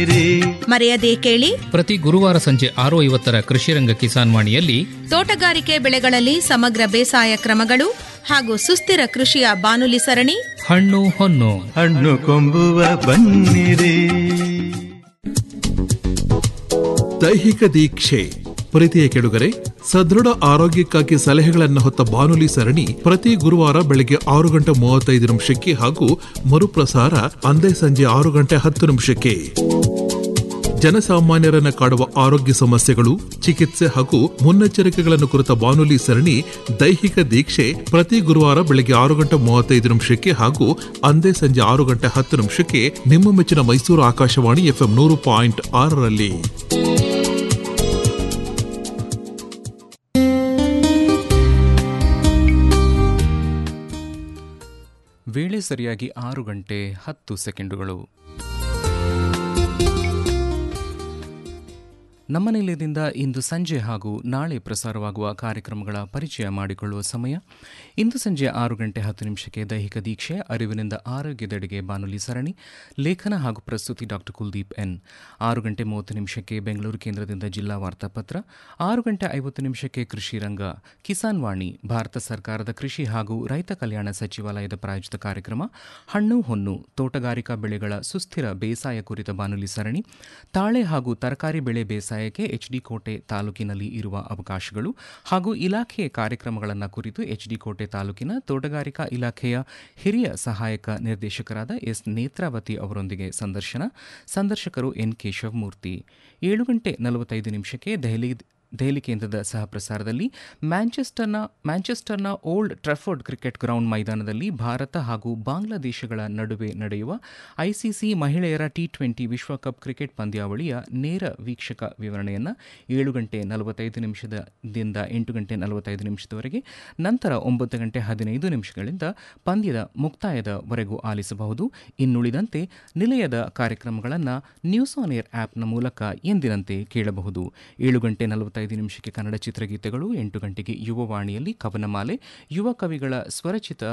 ಮರೆಯದೇ ಕೇಳಿ ಪ್ರತಿ ಗುರುವಾರ ಸಂಜೆ ಆರು ಐವತ್ತರ ಕೃಷಿರಂಗ ಕಿಸಾನ್ ವಾಣಿಯಲ್ಲಿ ತೋಟಗಾರಿಕೆ ಬೆಳೆಗಳಲ್ಲಿ ಸಮಗ್ರ ಬೇಸಾಯ ಕ್ರಮಗಳು ಹಾಗೂ ಸುಸ್ಥಿರ ಕೃಷಿಯ ಬಾನುಲಿ ಸರಣಿ ಹಣ್ಣು ಹೊನ್ನು ಹಣ್ಣು ಕೊಂಬುವ ಬನ್ನಿರಿ ದೈಹಿಕ ದೀಕ್ಷೆ ಪ್ರೀತಿಯ ಕೆಡುಗರೆ ಸದೃಢ ಆರೋಗ್ಯಕ್ಕಾಗಿ ಸಲಹೆಗಳನ್ನು ಹೊತ್ತ ಬಾನುಲಿ ಸರಣಿ ಪ್ರತಿ ಗುರುವಾರ ಬೆಳಗ್ಗೆ ಆರು ಗಂಟೆ ಮೂವತ್ತೈದು ನಿಮಿಷಕ್ಕೆ ಹಾಗೂ ಮರುಪ್ರಸಾರ ಅಂದೇ ಸಂಜೆ ಆರು ಗಂಟೆ ಹತ್ತು ನಿಮಿಷಕ್ಕೆ ಜನಸಾಮಾನ್ಯರನ್ನ ಕಾಡುವ ಆರೋಗ್ಯ ಸಮಸ್ಯೆಗಳು ಚಿಕಿತ್ಸೆ ಹಾಗೂ ಮುನ್ನೆಚ್ಚರಿಕೆಗಳನ್ನು ಕುರಿತ ಬಾನುಲಿ ಸರಣಿ ದೈಹಿಕ ದೀಕ್ಷೆ ಪ್ರತಿ ಗುರುವಾರ ಬೆಳಗ್ಗೆ ಆರು ಗಂಟೆ ಮೂವತ್ತೈದು ನಿಮಿಷಕ್ಕೆ ಹಾಗೂ ಅಂದೇ ಸಂಜೆ ಆರು ಗಂಟೆ ಹತ್ತು ನಿಮಿಷಕ್ಕೆ ನಿಮ್ಮ ಮೆಚ್ಚಿನ ಮೈಸೂರು ಆಕಾಶವಾಣಿ ಎಫ್ಎಂ ನೂರು ಪಾಯಿಂಟ್ ಆರರಲ್ಲಿ ವೇಳೆ ಸರಿಯಾಗಿ ಆರು ಗಂಟೆ ಹತ್ತು ಸೆಕೆಂಡುಗಳು ನಮ್ಮ ನಿಲಯದಿಂದ ಇಂದು ಸಂಜೆ ಹಾಗೂ ನಾಳೆ ಪ್ರಸಾರವಾಗುವ ಕಾರ್ಯಕ್ರಮಗಳ ಪರಿಚಯ ಮಾಡಿಕೊಳ್ಳುವ ಸಮಯ ಇಂದು ಸಂಜೆ ಆರು ಗಂಟೆ ಹತ್ತು ನಿಮಿಷಕ್ಕೆ ದೈಹಿಕ ದೀಕ್ಷೆ ಅರಿವಿನಿಂದ ಆರೋಗ್ಯದೆಡೆಗೆ ಬಾನುಲಿ ಸರಣಿ ಲೇಖನ ಹಾಗೂ ಪ್ರಸ್ತುತಿ ಡಾಕ್ಟರ್ ಕುಲ್ದೀಪ್ ಎನ್ ಆರು ಗಂಟೆ ಮೂವತ್ತು ನಿಮಿಷಕ್ಕೆ ಬೆಂಗಳೂರು ಕೇಂದ್ರದಿಂದ ಜಿಲ್ಲಾ ವಾರ್ತಾಪತ್ರ ಆರು ಗಂಟೆ ಐವತ್ತು ನಿಮಿಷಕ್ಕೆ ಕೃಷಿ ರಂಗ ಕಿಸಾನ್ ವಾಣಿ ಭಾರತ ಸರ್ಕಾರದ ಕೃಷಿ ಹಾಗೂ ರೈತ ಕಲ್ಯಾಣ ಸಚಿವಾಲಯದ ಪ್ರಾಯೋಜಿತ ಕಾರ್ಯಕ್ರಮ ಹಣ್ಣು ಹೊನ್ನು ತೋಟಗಾರಿಕಾ ಬೆಳೆಗಳ ಸುಸ್ಥಿರ ಬೇಸಾಯ ಕುರಿತ ಬಾನುಲಿ ಸರಣಿ ತಾಳೆ ಹಾಗೂ ತರಕಾರಿ ಬೆಳೆ ಬೇಸಾಯಕ್ಕೆ ಎಚ್ಡಿ ಕೋಟೆ ತಾಲೂಕಿನಲ್ಲಿ ಇರುವ ಅವಕಾಶಗಳು ಹಾಗೂ ಇಲಾಖೆಯ ಕಾರ್ಯಕ್ರಮಗಳನ್ನು ಕುರಿತು ಎಚ್ಡಿ ಕೋಟೆ ತಾಲೂಕಿನ ತೋಟಗಾರಿಕಾ ಇಲಾಖೆಯ ಹಿರಿಯ ಸಹಾಯಕ ನಿರ್ದೇಶಕರಾದ ಎಸ್ ನೇತ್ರಾವತಿ ಅವರೊಂದಿಗೆ ಸಂದರ್ಶನ ಸಂದರ್ಶಕರು ಎನ್ ಕೇಶವಮೂರ್ತಿ ಏಳು ಗಂಟೆ ನಲವತ್ತೈದು ನಿಮಿಷಕ್ಕೆ ದೆಹಲಿ ದೆಹಲಿ ಕೇಂದ್ರದ ಸಹ ಪ್ರಸಾರದಲ್ಲಿ ಮ್ಯಾಂಚೆಸ್ಟರ್ನ ಮ್ಯಾಂಚೆಸ್ಟರ್ನ ಓಲ್ಡ್ ಟ್ರಫರ್ಡ್ ಕ್ರಿಕೆಟ್ ಗ್ರೌಂಡ್ ಮೈದಾನದಲ್ಲಿ ಭಾರತ ಹಾಗೂ ಬಾಂಗ್ಲಾದೇಶಗಳ ನಡುವೆ ನಡೆಯುವ ಐಸಿಸಿ ಮಹಿಳೆಯರ ಟಿ ಟ್ವೆಂಟಿ ವಿಶ್ವಕಪ್ ಕ್ರಿಕೆಟ್ ಪಂದ್ಯಾವಳಿಯ ನೇರ ವೀಕ್ಷಕ ವಿವರಣೆಯನ್ನು ಏಳು ಗಂಟೆ ನಲವತ್ತೈದು ನಿಮಿಷದಿಂದ ಎಂಟು ಗಂಟೆ ನಲವತ್ತೈದು ನಿಮಿಷದವರೆಗೆ ನಂತರ ಒಂಬತ್ತು ಗಂಟೆ ಹದಿನೈದು ನಿಮಿಷಗಳಿಂದ ಪಂದ್ಯದ ಮುಕ್ತಾಯದವರೆಗೂ ಆಲಿಸಬಹುದು ಇನ್ನುಳಿದಂತೆ ನಿಲಯದ ಕಾರ್ಯಕ್ರಮಗಳನ್ನು ನ್ಯೂಸ್ ಆನ್ ಏರ್ ಆ್ಯಪ್ನ ಮೂಲಕ ಎಂದಿನಂತೆ ಕೇಳಬಹುದು ಏಳು ಗಂಟೆ ನಲವತ್ತೈದು ನಿಮಿಷಕ್ಕೆ ಕನ್ನಡ ಚಿತ್ರಗೀತೆಗಳು ಎಂಟು ಗಂಟೆಗೆ ಯುವವಾಣಿಯಲ್ಲಿ ಕವನಮಾಲೆ ಯುವ ಕವಿಗಳ ಸ್ವರಚಿತ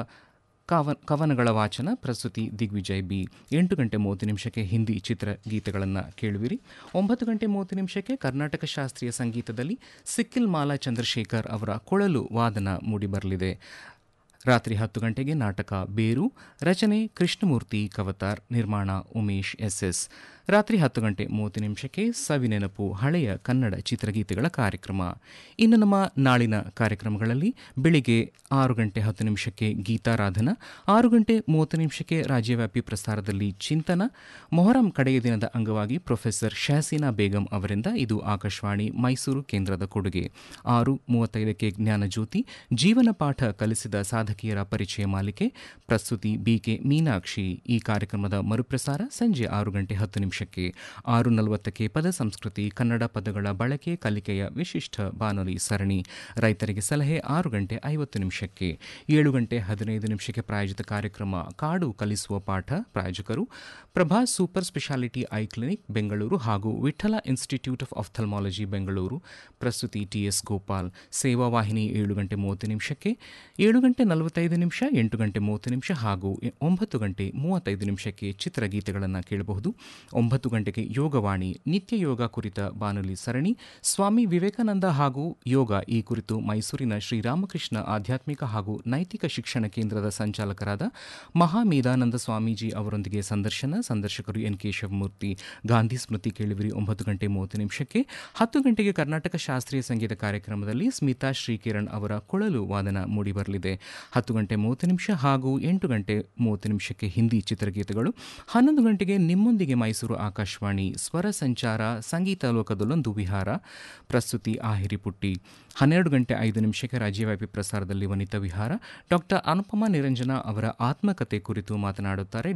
ಕವ ಕವನಗಳ ವಾಚನ ಪ್ರಸ್ತುತಿ ದಿಗ್ವಿಜಯ್ ಬಿ ಎಂಟು ಗಂಟೆ ಮೂವತ್ತು ನಿಮಿಷಕ್ಕೆ ಹಿಂದಿ ಚಿತ್ರಗೀತೆಗಳನ್ನು ಕೇಳುವಿರಿ ಒಂಬತ್ತು ಗಂಟೆ ಮೂವತ್ತು ನಿಮಿಷಕ್ಕೆ ಕರ್ನಾಟಕ ಶಾಸ್ತ್ರೀಯ ಸಂಗೀತದಲ್ಲಿ ಸಿಕ್ಕಿಲ್ ಮಾಲಾ ಚಂದ್ರಶೇಖರ್ ಅವರ ಕೊಳಲು ವಾದನ ಮೂಡಿಬರಲಿದೆ ರಾತ್ರಿ ಹತ್ತು ಗಂಟೆಗೆ ನಾಟಕ ಬೇರು ರಚನೆ ಕೃಷ್ಣಮೂರ್ತಿ ಕವತಾರ್ ನಿರ್ಮಾಣ ಉಮೇಶ್ ಎಸ್ಎಸ್ ರಾತ್ರಿ ಹತ್ತು ಗಂಟೆ ಮೂವತ್ತು ನಿಮಿಷಕ್ಕೆ ಸವಿನೆನಪು ಹಳೆಯ ಕನ್ನಡ ಚಿತ್ರಗೀತೆಗಳ ಕಾರ್ಯಕ್ರಮ ಇನ್ನು ನಮ್ಮ ನಾಳಿನ ಕಾರ್ಯಕ್ರಮಗಳಲ್ಲಿ ಬೆಳಿಗ್ಗೆ ಆರು ಗಂಟೆ ಹತ್ತು ನಿಮಿಷಕ್ಕೆ ಗೀತಾರಾಧನ ಆರು ಗಂಟೆ ಮೂವತ್ತು ನಿಮಿಷಕ್ಕೆ ರಾಜ್ಯವ್ಯಾಪಿ ಪ್ರಸಾರದಲ್ಲಿ ಚಿಂತನ ಮೊಹರಂ ಕಡೆಯ ದಿನದ ಅಂಗವಾಗಿ ಪ್ರೊಫೆಸರ್ ಶಹಸೀನಾ ಬೇಗಂ ಅವರಿಂದ ಇದು ಆಕಾಶವಾಣಿ ಮೈಸೂರು ಕೇಂದ್ರದ ಕೊಡುಗೆ ಆರು ಮೂವತ್ತೈದಕ್ಕೆ ಜ್ಞಾನಜ್ಯೋತಿ ಜೀವನ ಪಾಠ ಕಲಿಸಿದ ಸಾಧಕಿಯರ ಪರಿಚಯ ಮಾಲಿಕೆ ಪ್ರಸ್ತುತಿ ಬಿಕೆ ಮೀನಾಕ್ಷಿ ಈ ಕಾರ್ಯಕ್ರಮದ ಮರುಪ್ರಸಾರ ಸಂಜೆ ಆರು ಗಂಟೆ ಹತ್ತು ನಿಮಿಷಕ್ಕೆ ಆರು ನಲವತ್ತಕ್ಕೆ ಪದ ಸಂಸ್ಕೃತಿ ಕನ್ನಡ ಪದಗಳ ಬಳಕೆ ಕಲಿಕೆಯ ವಿಶಿಷ್ಟ ಬಾನುಲಿ ಸರಣಿ ರೈತರಿಗೆ ಸಲಹೆ ಆರು ಗಂಟೆ ಐವತ್ತು ನಿಮಿಷಕ್ಕೆ ಏಳು ಗಂಟೆ ಹದಿನೈದು ನಿಮಿಷಕ್ಕೆ ಪ್ರಾಯೋಜಿತ ಕಾರ್ಯಕ್ರಮ ಕಾಡು ಕಲಿಸುವ ಪಾಠ ಪ್ರಾಯೋಜಕರು Prabha super speciality eye clinic Bengaluru ಹಾಗೂ Vittala institute of ophthalmology Bengaluru ಪ್ರಸ್ತುತಿ ಟಿಎಸ್ ಗೋಪಾಲ್ ಸೇವಾ ವಾಹಿನಿ ಏಳು ಗಂಟೆ ಮೂವತ್ತು ನಿಮಿಷಕ್ಕೆ ಏಳು ಗಂಟೆ ನಲವತ್ತೈದು ನಿಮಿಷ ಎಂಟು ಗಂಟೆ ಮೂವತ್ತು ನಿಮಿಷ ಹಾಗೂ ಒಂಬತ್ತು ಗಂಟೆ ಮೂವತ್ತೈದು ನಿಮಿಷಕ್ಕೆ ಚಿತ್ರಗೀತೆಗಳನ್ನು ಕೇಳಬಹುದು ಒಂಬತ್ತು ಗಂಟೆಗೆ ಯೋಗವಾಣಿ ನಿತ್ಯ ಯೋಗ ಕುರಿತ ಬಾನುಲಿ ಸರಣಿ ಸ್ವಾಮಿ ವಿವೇಕಾನಂದ ಹಾಗೂ ಯೋಗ ಈ ಕುರಿತು ಮೈಸೂರಿನ ಶ್ರೀರಾಮಕೃಷ್ಣ ಆಧ್ಯಾತ್ಮಿಕ ಹಾಗೂ ನೈತಿಕ ಶಿಕ್ಷಣ ಕೇಂದ್ರದ ಸಂಚಾಲಕರಾದ ಮಹಾಮೇಧಾನಂದ ಸ್ವಾಮೀಜಿ ಅವರೊಂದಿಗೆ ಸಂದರ್ಶನ ಸಂದರ್ಶಕರು ಎನ್ ಕೇಶವಮೂರ್ತಿ ಗಾಂಧಿ ಸ್ಮೃತಿ ಕೇಳುವಿರಿ ಒಂಬತ್ತು ಗಂಟೆ ಮೂವತ್ತು ನಿಮಿಷಕ್ಕೆ ಹತ್ತು ಗಂಟೆಗೆ ಕರ್ನಾಟಕ ಶಾಸ್ತ್ರೀಯ ಸಂಗೀತ ಕಾರ್ಯಕ್ರಮದಲ್ಲಿ ಸ್ಮಿತಾ ಶ್ರೀಕಿರಣ್ ಅವರ ಕೊಳಲು ವಾದನ ಮೂಡಿಬರಲಿದೆ ಹತ್ತು ಗಂಟೆ ಮೂವತ್ತು ನಿಮಿಷ ಹಾಗೂ ಎಂಟು ಗಂಟೆ ಮೂವತ್ತು ನಿಮಿಷಕ್ಕೆ ಹಿಂದಿ ಚಿತ್ರಗೀತೆಗಳು ಹನ್ನೊಂದು ಗಂಟೆಗೆ ನಿಮ್ಮೊಂದಿಗೆ ಮೈಸೂರು ಆಕಾಶವಾಣಿ ಸ್ವರ ಸಂಚಾರ ಸಂಗೀತ ಲೋಕದಲ್ಲೊಂದು ವಿಹಾರ ಪ್ರಸ್ತುತಿ ಆಹಿರಿ ಪುಟ್ಟಿ ಹನ್ನೆರಡು ಗಂಟೆ ಐದು ನಿಮಿಷಕ್ಕೆ ರಾಜ್ಯವ್ಯಾಪಿ ಪ್ರಸಾರದಲ್ಲಿ ವನಿತಾ ವಿಹಾರ ಡಾಕ್ಟರ್ ಅನುಪಮಾ ನಿರಂಜನ ಅವರ ಆತ್ಮಕತೆ ಕುರಿತು ಮಾತನಾಡುತ್ತಾರೆ